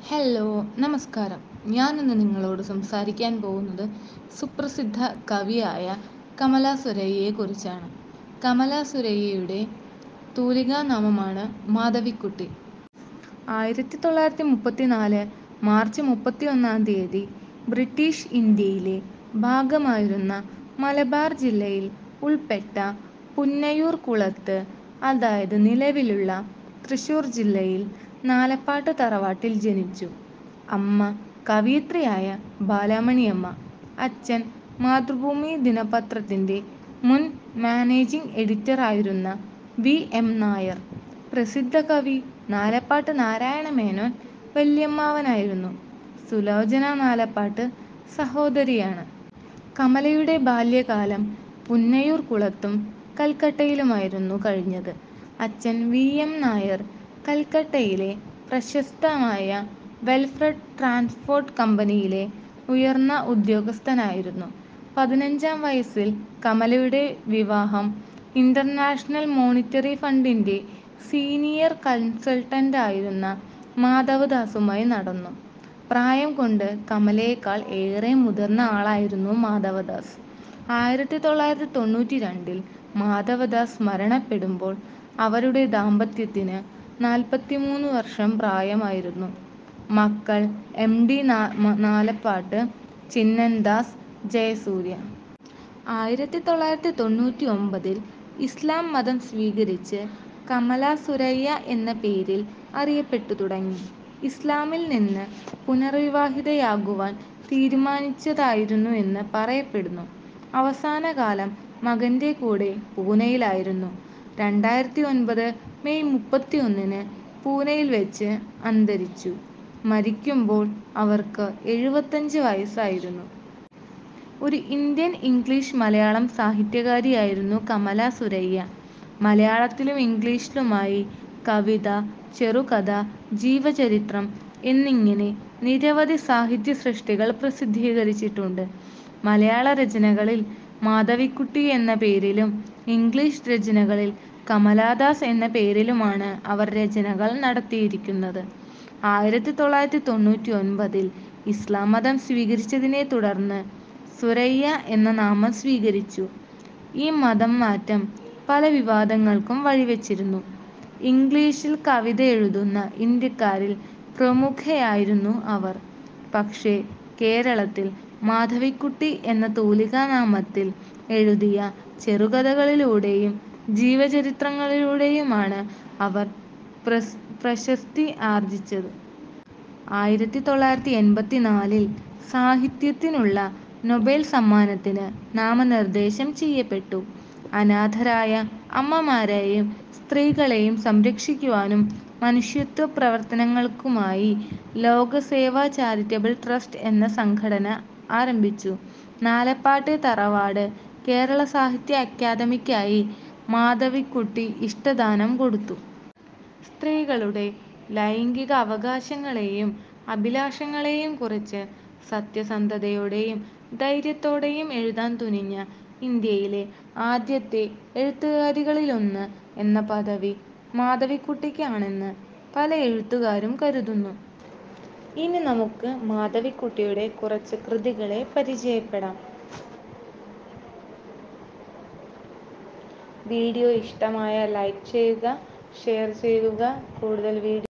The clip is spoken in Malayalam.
ഹലോ നമസ്കാരം ഞാനിന്ന് നിങ്ങളോട് സംസാരിക്കാൻ പോകുന്നത് സുപ്രസിദ്ധ കവിയായ കമല സുരയ്യയെ കുറിച്ചാണ് കമല സുരയ്യയുടെ തൂലികാനാമമാണ് മാധവിക്കുട്ടി ആയിരത്തി തൊള്ളായിരത്തി മുപ്പത്തിനാല് മാർച്ച് മുപ്പത്തിയൊന്നാം തീയതി ബ്രിട്ടീഷ് ഇന്ത്യയിലെ ഭാഗമായിരുന്ന മലബാർ ജില്ലയിൽ ഉൾപ്പെട്ട പുന്നയൂർകുളത്ത് അതായത് നിലവിലുള്ള തൃശ്ശൂർ ജില്ലയിൽ നാലപ്പാട്ട് തറവാട്ടിൽ ജനിച്ചു. അമ്മ കവയിത്രിയായ ബാലാമണിയമ്മ. അച്ഛൻ മാതൃഭൂമി ദിനപത്രത്തിന്റെ മുൻ മാനേജിങ് എഡിറ്ററായിരുന്ന വി. എം. നായർ. പ്രസിദ്ധ കവി നാലപ്പാട്ട് നാരായണമേനോൻ വല്യമ്മാവനായിരുന്നു. സുലോചന നാലപ്പാട്ട് സഹോദരിയാണ്. കമലയുടെ ബാല്യകാലം പുന്നയൂർകുളത്തും കൽക്കട്ടയിലുമായിരുന്നു കഴിഞ്ഞത്. അച്ഛൻ വി. എം. നായർ കൽക്കട്ടയിലെ പ്രശസ്തമായ വെൽഫ്രഡ് ട്രാൻസ്പോർട്ട് കമ്പനിയിലെ ഉയർന്ന ഉദ്യോഗസ്ഥനായിരുന്നു. പതിനഞ്ചാം വയസ്സിൽ കമലയുടെ വിവാഹം ഇന്റർനാഷണൽ മോണിറ്ററി ഫണ്ടിന്റെ സീനിയർ കൺസൾട്ടന്റായിരുന്ന മാധവദാസുമായി നടന്നു. പ്രായം കൊണ്ട് കമലയേക്കാൾ ഏറെ മുതിർന്ന ആളായിരുന്നു മാധവദാസ്. ആയിരത്തി തൊള്ളായിരത്തി തൊണ്ണൂറ്റിരണ്ടിൽ മാധവദാസ് മരണപ്പെടുമ്പോൾ അവരുടെ ദാമ്പത്യത്തിന് നാൽപ്പത്തിമൂന്ന് വർഷം പ്രായമായിരുന്നു. മക്കൾ എം. ഡി. നാലപ്പാട്ട്, ചിന്നൻദാസ്, ജയസൂര്യ. ആയിരത്തി തൊള്ളായിരത്തി തൊണ്ണൂറ്റിയൊമ്പതിൽ ഇസ്ലാം മതം സ്വീകരിച്ച് കമല സുരയ്യ എന്ന പേരിൽ അറിയപ്പെട്ടു തുടങ്ങി. ഇസ്ലാമിൽ നിന്ന് പുനർവിവാഹിതയാകുവാൻ തീരുമാനിച്ചതായിരുന്നു എന്ന് പറയപ്പെടുന്നു. അവസാനകാലം മകന്റെ കൂടെ പൂനയിലായിരുന്നു. രണ്ടായിരത്തിയൊൻപത് മെയ് മുപ്പത്തിയൊന്നിന് പൂനയിൽ വെച്ച് അന്തരിച്ചു. മരിക്കുമ്പോൾ അവർക്ക് എഴുപത്തഞ്ച് വയസ്സായിരുന്നു. ഒരു ഇന്ത്യൻ ഇംഗ്ലീഷ് മലയാളം സാഹിത്യകാരിയായിരുന്നു കമല സുരയ്യ. മലയാളത്തിലും ഇംഗ്ലീഷിലുമായി കവിത, ചെറുകഥ, ജീവചരിത്രം എന്നിങ്ങനെ നിരവധി സാഹിത്യസൃഷ്ടികൾ പ്രസിദ്ധീകരിച്ചിട്ടുണ്ട്. മലയാള രചനകളിൽ മാധവിക്കുട്ടി എന്ന പേരിലും ഇംഗ്ലീഷ് രചനകളിൽ കമലാദാസ് എന്ന പേരിലുമാണ് അവർ രചനകൾ നടത്തിയിരിക്കുന്നത്. ആയിരത്തി തൊള്ളായിരത്തി തൊണ്ണൂറ്റിയൊൻപതിൽ ഇസ്ലാം മതം സ്വീകരിച്ചതിനെ തുടർന്ന് സുരയ്യ എന്ന നാമം സ്വീകരിച്ചു. ഈ മതം മാറ്റം പല വിവാദങ്ങൾക്കും വഴിവെച്ചിരുന്നു. ഇംഗ്ലീഷിൽ കവിതയെഴുതുന്ന ഇന്ത്യക്കാരിൽ പ്രമുഖയായിരുന്നു അവർ. പക്ഷേ കേരളത്തിൽ മാധവിക്കുട്ടി എന്ന തൂലികാനാമത്തിൽ എഴുതിയ ചെറുകഥകളിലൂടെയും ജീവചരിത്രങ്ങളിലൂടെയുമാണ് അവർ പ്രശസ്തി ആർജിച്ചത്. ആയിരത്തി തൊള്ളായിരത്തി എൺപത്തിനാലിൽ സാഹിത്യത്തിനുള്ള നൊബേൽ സമ്മാനത്തിന് നാമനിർദ്ദേശം ചെയ്യപ്പെട്ടു. അനാഥരായ അമ്മമാരെയും സ്ത്രീകളെയും സംരക്ഷിക്കുവാനും മനുഷ്യത്വ പ്രവർത്തനങ്ങൾക്കുമായി ലോക സേവാ ചാരിറ്റബിൾ ട്രസ്റ്റ് എന്ന സംഘടന ആരംഭിച്ചു. നാലപ്പാട്ടെ തറവാട് കേരള സാഹിത്യ അക്കാദമിക്കായി മാധവിക്കുട്ടി ഇഷ്ടദാനം കൊടുത്തു. സ്ത്രീകളുടെ ലൈംഗിക അവകാശങ്ങളെയും അഭിലാഷങ്ങളെയും കുറിച്ച് സത്യസന്ധതയോടെയും ധൈര്യത്തോടെയും എഴുതാൻ തുനിഞ്ഞ ഇന്ത്യയിലെ ആദ്യത്തെ എഴുത്തുകാരികളിലൊന്ന് എന്ന പദവി മാധവിക്കുട്ടിക്ക് ആണെന്ന് പല എഴുത്തുകാരും കരുതുന്നു. ഇനി നമുക്ക് മാധവിക്കുട്ടിയുടെ കുറച്ച് കൃതികളെ പരിചയപ്പെടാം. വീഡിയോ ഇഷ്ടമായാൽ ലൈക്ക് ചെയ്യുക, ഷെയർ ചെയ്യുക. കൂടുതൽ വീഡിയോ